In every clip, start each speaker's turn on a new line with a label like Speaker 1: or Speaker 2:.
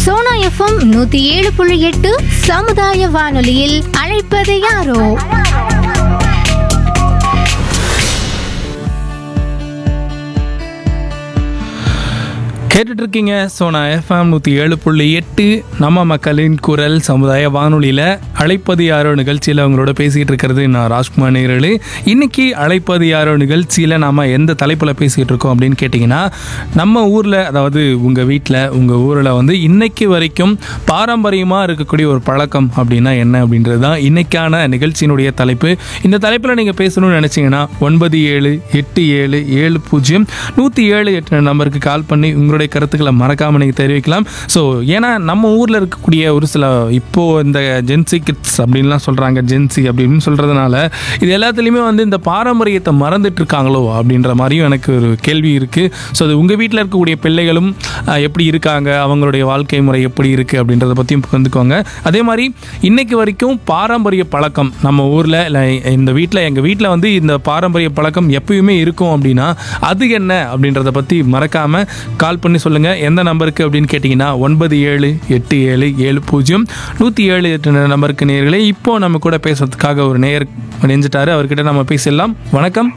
Speaker 1: Sona FM நூத்தி ஏழு புள்ளி எட்டு சமுதாய வானொலியில் அழைப்பது யாரோ
Speaker 2: கேட்டுட்டு இருக்கீங்க சோனா எஃப்எம் நூற்றி ஏழு புள்ளி எட்டு நம்ம மக்களின் குரல் சமுதாய வானொலியில் அழைப்பது யாரோ நிகழ்ச்சியில் அவங்களோட பேசிகிட்டு இருக்கிறது நான் ராஜ்குமார் நேரலு இன்னைக்கு அழைப்பது யாரோ நிகழ்ச்சியில் நாம் எந்த தலைப்பில் பேசிகிட்டு இருக்கோம் அப்படின்னு கேட்டிங்கன்னா நம்ம ஊரில் அதாவது உங்கள் வீட்டில் உங்கள் ஊரில் வந்து இன்னைக்கு வரைக்கும் பாரம்பரியமாக இருக்கக்கூடிய ஒரு பழக்கம் அப்படின்னா என்ன அப்படின்றது தான் இன்னைக்கான நிகழ்ச்சியினுடைய தலைப்பு இந்த தலைப்பில் நீங்கள் பேசணும்னு நினச்சிங்கன்னா ஒன்பது ஏழு எட்டு ஏழு ஏழு பூஜ்ஜியம் நூற்றி ஏழு எட்டு நம்பருக்கு கால் பண்ணி உங்களுடைய கருத்துக்களை மறக்காமல் நீங்கள் தெரிவிக்கலாம் ஸோ ஏன்னா நம்ம ஊரில் இருக்கக்கூடிய ஒரு சில இப்போது இந்த ஜென்சி கிட்ஸ் அப்படின்லாம் சொல்கிறாங்க ஜென்சி அப்படின்னு சொல்கிறதுனால இது எல்லாத்துலேயுமே வந்து இந்த பாரம்பரியத்தை மறந்துட்டு இருக்காங்களோ அப்படின்ற மாதிரியும் எனக்கு ஒரு கேள்வி இருக்குது ஸோ அது உங்கள் வீட்டில் இருக்கக்கூடிய பிள்ளைகளும் அஹ், எப்படி இருக்காங்க அவங்களுடைய வாழ்க்கை முறை எப்படி இருக்குது அப்படின்றத பற்றியும் பகிர்ந்துக்கோங்க அதே மாதிரி இன்னைக்கு வரைக்கும் பாரம்பரிய பழக்கம் நம்ம ஊரில் இல்லை இந்த வீட்டில் எங்கள் வீட்டில் வந்து இந்த பாரம்பரிய பழக்கம் எப்பயுமே இருக்கும் அப்படின்னா அது என்ன அப்படின்றத பற்றி மறக்காமல் கால் பண்ணி சொல்லுங்கள் எந்த நம்பருக்கு அப்படின்னு கேட்டிங்கன்னா ஒன்பது ஏழு எட்டு ஏழு ஏழு பூஜ்ஜியம் நூற்றி ஏழு எட்டு நம்பருக்கு நேர்களே இப்போ நம்ம கூட பேசுறதுக்காக ஒரு நேயர் நெஞ்சிட்டாரு அவர்கிட்ட நம்ம பேசிடலாம் வணக்கம்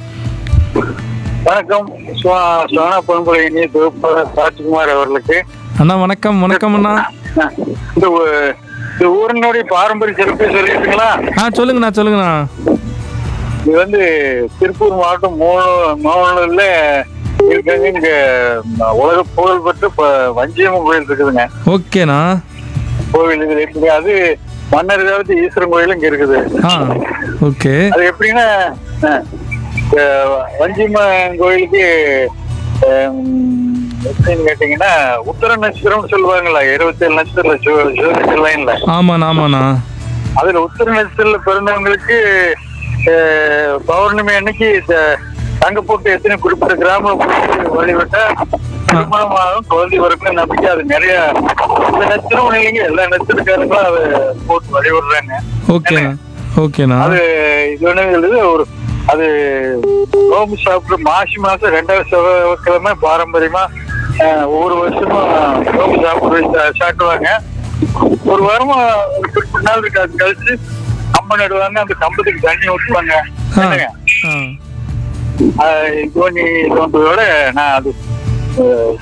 Speaker 3: வணக்கம் சுவா- சுவனா பொன்குலை இனிய தொகுப்பாளர் ராஜ்குமார் அவர்களுக்கு
Speaker 2: அண்ணா வணக்கம் வணக்கம் அண்ணா
Speaker 3: இந்த ஊ- இந்த ஊரினுடைய பாரம்பரிய சிறப்பை சொல்லிட்டுங்களா
Speaker 2: ஆ சொல்லுங்கண்ணா சொல்லுங்கண்ணா
Speaker 3: இது வந்து திருப்பூர் மாவட்டம் மூணு மாவட்டத்தில் இருக்காங்க இங்க உலக புகழ் பெற்ற ப- வஞ்சியம்மன் கோயில் இருக்குதுங்க
Speaker 2: ஓகேண்ணா
Speaker 3: கோவில் இது இருக்குது அது மன்னர் காலத்து ஈஸ்வரன் கோயில் இங்க இருக்குது
Speaker 2: ஆ ஓகே
Speaker 3: அது எப்படின்னா அஹ், அஹ், வஞ்சியம்மன் கோயிலுக்கு ஹம், எப்படின்னு கேட்டீங்கன்னா உத்தர நட்சத்திரம்னு சொல்லுவாங்கல்ல இருபத்தேழு நட்சத்திரம் ஜோதிடர் லைன்ல
Speaker 2: ஆமாண்ணா ஆமாண்ணா
Speaker 3: அதுல உத்தர நட்சத்திரத்துல பிறந்தவங்களுக்கு அஹ், பௌர்ணமி அன்னைக்கு இந்த தங்க போட்டு எத்தனை குறிப்பிட்ட கிராமம் போட்டு வழிபட்டா திருமணமாகும் குழந்தை வரைக்கும் நம்பிக்கை அது நிறைய இந்த நட்சத்திரம் இல்லைங்க எல்லா நட்சத்திரக்காரங்களும் அதை போட்டு வழிபடுறாங்க
Speaker 2: ஓகேண்ணா ஓகேண்ணா
Speaker 3: அது இது ஒண்ணு ஒரு அது நோம்பு சாப்பிட்டு மாசி மாசம் ரெண்டாவது செவ்வாய்க்கிழமை பாரம்பரியமா அஹ், ஒவ்வொரு வருஷமும் நோம்பு சாப்பிட்டு சாப்பிடுவாங்க ஒரு வாரமா ஒரு குறிப்பிட்ட நாள் இருக்கு அது கழிச்சு கம்பம் நடுவாங்க அந்த கம்பத்துக்கு தண்ணி ஊற்றுவாங்க
Speaker 2: ஆ
Speaker 3: என்னங்க?
Speaker 2: ஆ
Speaker 3: அஹ், தோனி தோன்றதோட நான் அது அஹ்,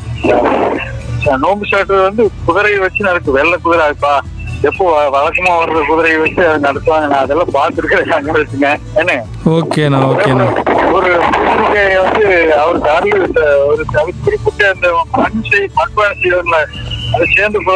Speaker 3: ச- நோம்பு சாப்பிட்டது வந்து குதிரையை வச்சு நடக்கும் வெள்ளை குதிரை அதுப்பா எப்போ வ- வழக்கமா வர்ற குதிரையை வச்சு அதை நடத்துவாங்க நான் அதெல்லாம் பார்த்துருக்கேன் அங்கே வச்சுங்க என்ன
Speaker 2: ஓகேண்ணா ஓகேண்ணா
Speaker 3: ஒரு முருங்கையை வந்து அவர் காரில் ஒரு தவி- குறிப்பிட்ட அந்த மண் செய் மண்பானை செய்வார்ல அதை சேர்ந்து